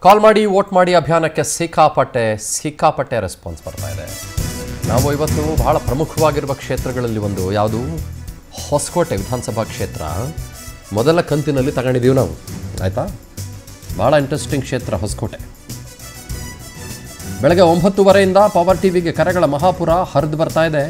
ಕಾಲ್ ಮಾಡಿ ವೋಟ್ ಮಾಡಿ ಅಭಿಯಾನಕ್ಕೆ ಸಿಕ್ಕಾಪಟ್ಟೆ ಸಿಕ್ಕಾಪಟ್ಟೆ ರೆಸ್ಪಾನ್ಸ್ ಬರ್ತಾ ಇದೆ ನಾವು ಇವತ್ತು ಬಹಳ ಪ್ರಮುಖವಾಗಿರುವ ಕ್ಷೇತ್ರಗಳಲ್ಲಿ ಒಂದು ಯಾವುದು ಹೊಸಕೋಟೆ ವಿಧಾನಸಭಾ ಕ್ಷೇತ್ರ ಮೊದಲ ಕಂತಿನಲ್ಲಿ ತಗೊಂಡಿದ್ದೀವಿ ನಾವು ಆಯಿತಾ ಭಾಳ ಇಂಟ್ರೆಸ್ಟಿಂಗ್ ಕ್ಷೇತ್ರ ಹೊಸಕೋಟೆ ಬೆಳಗ್ಗೆ ಒಂಬತ್ತುವರೆಯಿಂದ ಪವರ್ ಟಿವಿಗೆ ಕರೆಗಳ ಮಹಾಪುರ ಹರಿದು ಬರ್ತಾ ಇದೆ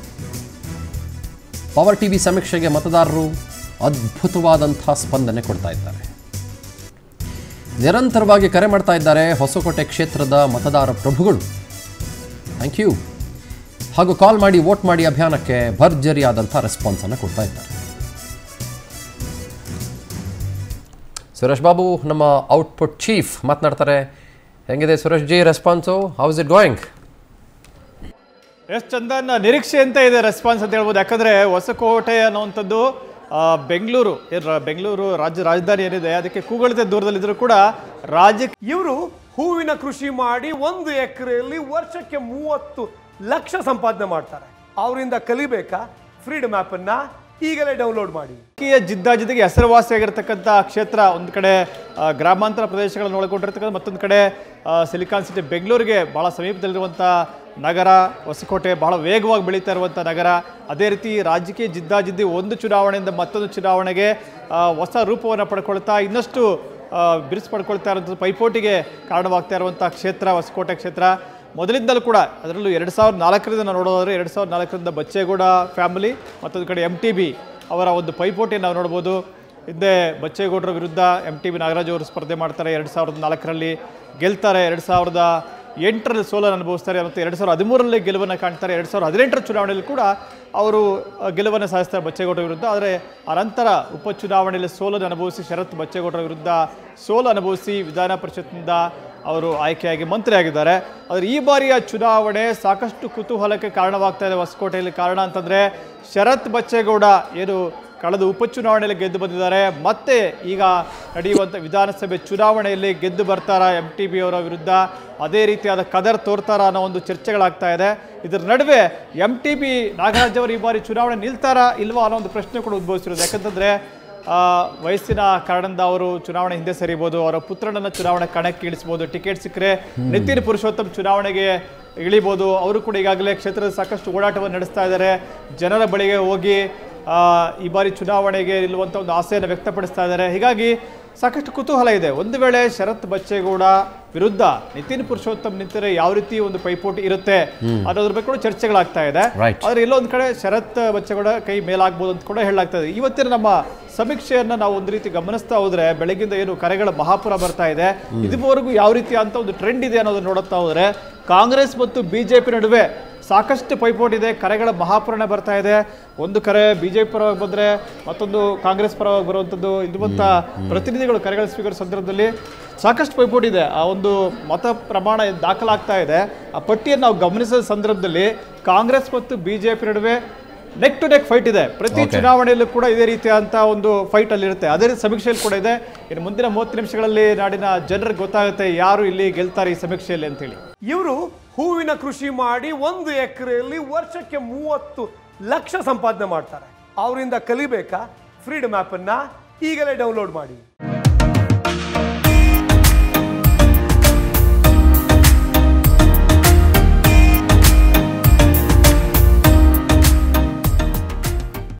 ಪವರ್ ಟಿವಿ ಸಮೀಕ್ಷೆಗೆ ಮತದಾರರು ಅದ್ಭುತವಾದಂಥ ಸ್ಪಂದನೆ ಕೊಡ್ತಾ ಇದ್ದಾರೆ ನಿರಂತರವಾಗಿ ಕರೆ ಮಾಡ್ತಾ ಇದ್ದಾರೆ ಹೊಸಕೋಟೆ ಕ್ಷೇತ್ರದ ಮತದಾರ ಪ್ರಭುಗಳು ಥ್ಯಾಂಕ್ ಯು ಹಾಗೂ ಕಾಲ್ ಮಾಡಿ ವೋಟ್ ಮಾಡಿ ಅಭಿಯಾನಕ್ಕೆ ಭರ್ಜರಿಯಾದಂಥ ರೆಸ್ಪಾನ್ಸನ್ನು ಕೊಡ್ತಾ ಇದ್ದಾರೆ ಸುರೇಶ್ ಬಾಬು ನಮ್ಮ ಔಟ್ಪುಟ್ ಚೀಫ್ ಮಾತನಾಡ್ತಾರೆ ಹೆಂಗಿದೆ Suresh ji response how is it going yes Chandan ನಿರೀಕ್ಷೆ ಅಂತ ಇದೆ ರೆಸ್ಪಾನ್ಸ್ ಅಂತ ಹೇಳ್ಬೋದು ಯಾಕಂದ್ರೆ ಹೊಸಕೋಟೆ ಅನ್ನುವಂಥದ್ದು ಆ, ಬೆಂಗಳೂರು ಏನ್ ರ- ಬೆಂಗಳೂರು ರಾಜ್ಯ ರಾಜಧಾನಿ ಏನಿದೆ ಅದಕ್ಕೆ ಕೂಗಳತೆ ದೂರದಲ್ಲಿದ್ದರೂ ಕೂಡ ರಾಜ್ಯಕ್ಕೆ ಇವರು ಹೂವಿನ ಕೃಷಿ ಮಾಡಿ ಒಂದು ಎಕರೆಯಲ್ಲಿ ವರ್ಷಕ್ಕೆ ಮೂವತ್ತು ಲಕ್ಷ ಸಂಪಾದನೆ ಮಾಡ್ತಾರೆ ಅವರಿಂದ ಕಲಿಬೇಕಾ ಫ್ರೀಡಮ್ ಅನ್ನ ಈಗಲೇ ಡೌನ್ಲೋಡ್ ಮಾಡಿ ರಾಜಕೀಯ ಜಿದ್ದಾಜಿದ್ದಿಗೆ ಹೆಸರುವಾಸಿಯಾಗಿರ್ತಕ್ಕಂಥ ಕ್ಷೇತ್ರ ಒಂದು ಕಡೆ ಆ, ಗ್ರಾಮಾಂತರ ಪ್ರದೇಶಗಳನ್ನು ಒಳಗೊಂಡಿರ್ತಕ್ಕಂಥ ಮತ್ತೊಂದು ಕಡೆ ಆ, ಸಿಲಿಕಾನ್ ಸಿಟಿ ಬೆಂಗಳೂರಿಗೆ ಭಾಳ ಸಮೀಪದಲ್ಲಿರುವಂಥ ನಗರ ಹೊಸಕೋಟೆ ಬಹಳ ವೇಗವಾಗಿ ಬೆಳೀತಾ ಇರುವಂಥ ನಗರ ಅದೇ ರೀತಿ ರಾಜಕೀಯ ಜಿದ್ದಾಜಿದ್ದಿ ಒಂದು ಚುನಾವಣೆಯಿಂದ ಮತ್ತೊಂದು ಚುನಾವಣೆಗೆ ಆ, ಹೊಸ ರೂಪವನ್ನು ಪಡ್ಕೊಳ್ತಾ ಇನ್ನಷ್ಟು ಆ, ಬಿರುಸು ಪಡ್ಕೊಳ್ತಾ ಇರುವಂಥದ್ದು ಪೈಪೋಟಿಗೆ ಕಾರಣವಾಗ್ತಾ ಇರುವಂಥ ಕ್ಷೇತ್ರ ಹೊಸಕೋಟೆ ಕ್ಷೇತ್ರ ಮೊದಲಿಂದಲೂ ಕೂಡ ಅದರಲ್ಲೂ ಎರಡು ಸಾವಿರದ ನಾಲ್ಕರಿಂದ ನಾವು ನೋಡೋದಾದ್ರೆ ಎರಡು ಸಾವಿರದ ನಾಲ್ಕರಿಂದ ಬಚ್ಚೇಗೌಡ ಫ್ಯಾಮಿಲಿ ಮತ್ತೊಂದು ಕಡೆ ಎಮ್ ಟಿ ಬಿ ಅವರ ಒಂದು ಪೈಪೋಟಿ ನಾವು ನೋಡ್ಬೋದು ಹಿಂದೆ ಬಚ್ಚೇಗೌಡರ ವಿರುದ್ಧ ಎಮ್ ಟಿ ಬಿ ನಾಗರಾಜ್ ಅವರು ಸ್ಪರ್ಧೆ ಮಾಡ್ತಾರೆ ಎರಡು ಸಾವಿರದ ನಾಲ್ಕರಲ್ಲಿ ಗೆಲ್ತಾರೆ ಎರಡು ಸಾವಿರದ ಎಂಟರಲ್ಲಿ ಸೋಲನ್ನು ಅನುಭವಿಸ್ತಾರೆ ಮತ್ತು ಎರಡು ಸಾವಿರದ ಹದಿಮೂರರಲ್ಲಿ ಗೆಲುವನ್ನು ಕಾಣ್ತಾರೆ ಎರಡು ಸಾವಿರದ ಹದಿನೆಂಟರ ಚುನಾವಣೆಯಲ್ಲಿ ಕೂಡ ಅವರು ಆ, ಗೆಲುವನ್ನು ಸಾಧಿಸ್ತಾರೆ ಬಚ್ಚೇಗೌಡರ ವಿರುದ್ಧ ಆದರೆ ಅನಂತರ ಉಪಚುನಾವಣೆಯಲ್ಲಿ ಸೋಲನ್ನು ಅನುಭವಿಸಿ ಶರತ್ ಬಚ್ಚೇಗೌಡರ ವಿರುದ್ಧ ಸೋಲು ಅನುಭವಿಸಿ ವಿಧಾನ ಪರಿಷತ್ನಿಂದ ಅವರು ಆಯ್ಕೆಯಾಗಿ ಮಂತ್ರಿಯಾಗಿದ್ದಾರೆ ಆದರೆ ಈ ಬಾರಿಯ ಚುನಾವಣೆ ಸಾಕಷ್ಟು ಕುತೂಹಲಕ್ಕೆ ಕಾರಣವಾಗ್ತಾ ಇದೆ ಹೊಸಕೋಟೆಯಲ್ಲಿ ಕಾರಣ ಅಂತಂದರೆ ಶರತ್ ಬಚ್ಚೇಗೌಡ ಏನು ಕಳೆದ ಉಪಚುನಾವಣೆಯಲ್ಲಿ ಗೆದ್ದು ಬಂದಿದ್ದಾರೆ ಮತ್ತೆ ಈಗ ನಡೆಯುವಂಥ ವಿಧಾನಸಭೆ ಚುನಾವಣೆಯಲ್ಲಿ ಗೆದ್ದು ಬರ್ತಾರಾ ಎಂ ಟಿ ಬಿ ಅವರ ವಿರುದ್ಧ ಅದೇ ರೀತಿಯಾದ ಕದರ್ ತೋರ್ತಾರಾ ಅನ್ನೋ ಒಂದು ಚರ್ಚೆಗಳಾಗ್ತಾ ಇದೆ ಇದರ ನಡುವೆ ಎಂ ಟಿ ಬಿ ನಾಗರಾಜ್ ಅವರು ಈ ಬಾರಿ ಚುನಾವಣೆ ನಿಲ್ತಾರಾ ಇಲ್ವಾ ಅನ್ನೋ ಒಂದು ಪ್ರಶ್ನೆ ಕೂಡ ಉದ್ಭವಿಸಿರೋದು ಯಾಕಂತಂದ್ರೆ ಆ, ವಯಸ್ಸಿನ ಕಾರಣದಿಂದ ಅವರು ಚುನಾವಣೆ ಹಿಂದೆ ಸರಿಬೋದು ಅವರ ಪುತ್ರನನ್ನ ಚುನಾವಣೆ ಕಣಕ್ಕೆ ಇಳಿಸ್ಬೋದು ಟಿಕೆಟ್ ಸಿಕ್ಕರೆ ನಿತಿನ್ ಪುರುಷೋತ್ತಮ್ ಚುನಾವಣೆಗೆ ಇಳಿಬೋದು ಅವರು ಕೂಡ ಈಗಾಗಲೇ ಕ್ಷೇತ್ರದ ಸಾಕಷ್ಟು ಓಡಾಟವನ್ನು ನಡೆಸ್ತಾ ಇದ್ದಾರೆ ಜನರ ಬಳಿಗೆ ಹೋಗಿ ಆ, ಈ ಬಾರಿ ಚುನಾವಣೆಗೆ ನಿಲ್ಲುವಂಥ ಒಂದು ಆಸೆಯನ್ನು ವ್ಯಕ್ತಪಡಿಸ್ತಾ ಇದ್ದಾರೆ ಹೀಗಾಗಿ ಸಾಕಷ್ಟು ಕುತೂಹಲ ಇದೆ ಒಂದು ವೇಳೆ ಶರತ್ ಬಚ್ಚೇಗೌಡ ವಿರುದ್ಧ ನಿತಿನ್ ಪುರುಷೋತ್ತಮ್ ನಿಂತರೆ ಯಾವ ರೀತಿ ಒಂದು ಪೈಪೋಟಿ ಇರುತ್ತೆ ಅನ್ನೋದ್ರ ಬಗ್ಗೆ ಕೂಡ ಚರ್ಚೆಗಳಾಗ್ತಾ ಇದೆ Right. ಆದ್ರೆ ಎಲ್ಲೊಂದ್ ಕಡೆ ಶರತ್ ಬಚ್ಚೇಗೌಡ ಕೈ ಮೇಲಾಗ್ಬೋದು ಅಂತ ಕೂಡ ಹೇಳಲಾಗ್ತಾ ಇದೆ ಇವತ್ತಿನ ನಮ್ಮ ಸಮೀಕ್ಷೆಯನ್ನ ನಾವು ಒಂದು ರೀತಿ ಗಮನಿಸ್ತಾ ಹೋದ್ರೆ ಬೆಳಗಿಂದ ಏನು ಕರೆಗಳ ಮಹಾಪುರ ಬರ್ತಾ ಇದೆ ಇದುವರೆಗೂ ಯಾವ ರೀತಿ ಅಂತ ಒಂದು ಟ್ರೆಂಡ್ ಇದೆ ಅನ್ನೋದನ್ನ ನೋಡುತ್ತಾ ಹೋದ್ರೆ ಕಾಂಗ್ರೆಸ್ ಮತ್ತು ಬಿಜೆಪಿ ನಡುವೆ ಸಾಕಷ್ಟು ಪೈಪೋಟಿ ಇದೆ ಕರೆಗಳ ಮಹಾಪುರಣ ಬರ್ತಾ ಇದೆ ಒಂದು ಕರೆ ಬಿಜೆಪಿ ಪರವಾಗಿ ಬಂದ್ರೆ ಮತ್ತೊಂದು ಕಾಂಗ್ರೆಸ್ ಪರವಾಗಿ ಬರುವಂಥದ್ದು ಇರುವಂಥ ಪ್ರತಿನಿಧಿಗಳು ಕರೆಗಳ ಸ್ವೀಕರಿಸೋ ಸಂದರ್ಭದಲ್ಲಿ ಸಾಕಷ್ಟು ಪೈಪೋಟಿ ಇದೆ ಆ ಒಂದು ಮತ ಪ್ರಮಾಣ ಏನ್ ದಾಖಲಾಗ್ತಾ ಇದೆ ಆ ಪಟ್ಟಿಯನ್ನು ನಾವು ಗಮನಿಸಿದ ಸಂದರ್ಭದಲ್ಲಿ ಕಾಂಗ್ರೆಸ್ ಮತ್ತು ಬಿಜೆಪಿ ನಡುವೆ ನೆಕ್ ಟು ನೆಕ್ ಫೈಟ್ ಇದೆ ಪ್ರತಿ Okay. ಚುನಾವಣೆಯಲ್ಲೂ ಕೂಡ ಇದೇ ರೀತಿಯಾದಂಥ ಒಂದು ಫೈಟ್ ಅಲ್ಲಿ ಇರುತ್ತೆ ಅದೇ ರೀತಿ ಸಮೀಕ್ಷೆಯಲ್ಲಿ ಕೂಡ ಇದೆ ಇನ್ನು ಮುಂದಿನ ಮೂವತ್ತು ನಿಮಿಷಗಳಲ್ಲಿ ನಾಡಿನ ಜನರಿಗೆ ಗೊತ್ತಾಗುತ್ತೆ ಯಾರು ಇಲ್ಲಿ ಗೆಲ್ತಾರೆ ಈ ಸಮೀಕ್ಷೆಯಲ್ಲಿ ಅಂತೇಳಿ ಇವರು ಹೂವಿನ ಕೃಷಿ ಮಾಡಿ ಒಂದು ಎಕರೆಯಲ್ಲಿ ವರ್ಷಕ್ಕೆ ಮೂವತ್ತು ಲಕ್ಷ ಸಂಪಾದನೆ ಮಾಡ್ತಾರೆ ಅವರಿಂದ ಕಲಿಬೇಕಾ ಫ್ರೀಡಮ್ ಅನ್ನ ಈಗಲೇ ಡೌನ್ಲೋಡ್ ಮಾಡಿ